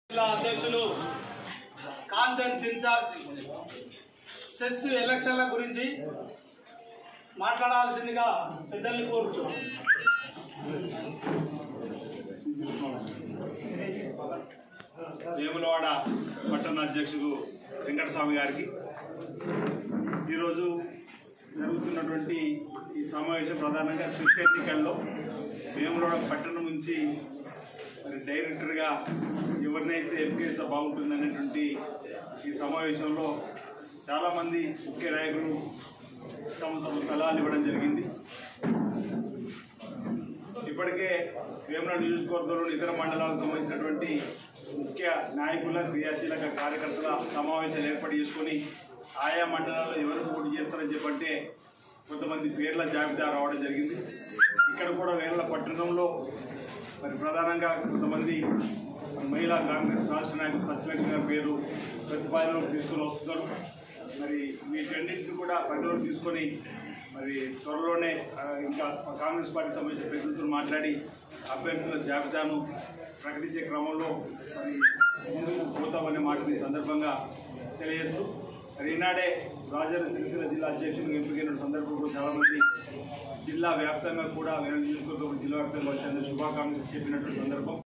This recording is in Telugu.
జిల్లా అధ్యక్షులు కాన్సెన్స్ ఇన్ఛార్జ్ సెస్ ఎలక్షన్ల గురించి మాట్లాడాల్సిందిగా పెద్దల్ని కోరుచున్నాం వేములవాడ పట్టణ అధ్యక్షులు వెంకటస్వామి గారికి ఈరోజు జరుగుతున్నటువంటి ఈ సమావేశం ప్రధానంగా స్విఫ్ట్ ఎన్నికల్లో వేములవాడ పట్టణం నుంచి మరి డైరెక్టర్గా ఎవరినైతే ఎంపిక బాగుంటుందనేటువంటి ఈ సమావేశంలో చాలామంది ముఖ్య నాయకులు తమ తమ సలహాలు ఇవ్వడం జరిగింది ఇప్పటికే వేమనాడు నియోజకవర్గంలో ఇతర మండలాలకు సంబంధించినటువంటి ముఖ్య నాయకుల క్రియాశీలక కార్యకర్తల సమావేశాలు ఏర్పాటు చేసుకొని ఆయా మండలాల్లో ఎవరు పోటీ చేస్తారని చెప్పంటే కొంతమంది పేర్ల జాబితా రావడం జరిగింది ఇక్కడ కూడా వేల పట్టణంలో మరి ప్రధానంగా కొంతమంది మహిళా కాంగ్రెస్ రాష్ట్ర నాయకులు సత్యలక్ష్మి గారి పేరు ప్రతిపాదనలు తీసుకొని వస్తున్నారు మరి వీటన్నింటిని కూడా పరిగణలోకి తీసుకొని మరి త్వరలోనే ఆ, ఇంకా కాంగ్రెస్ పార్టీ సంబంధించిన పెద్దలతో మాట్లాడి అభ్యర్థుల జాబితాను ప్రకటించే క్రమంలో మరి ముందుకు పోతామనే మాటని ఈ సందర్భంగా తెలియజేస్తూ మరి ఈనాడే రాజన్న సిరిసిల్ల జిల్లా అధ్యక్షులు ఎంపికైన సందర్భంలో చాలామంది జిల్లా వ్యాప్తంగా కూడా వేరే నియోజకవర్గం జిల్లా వ్యాప్తంగా వచ్చేందుకు శుభాకాంక్షలు చెప్పినటువంటి సందర్భం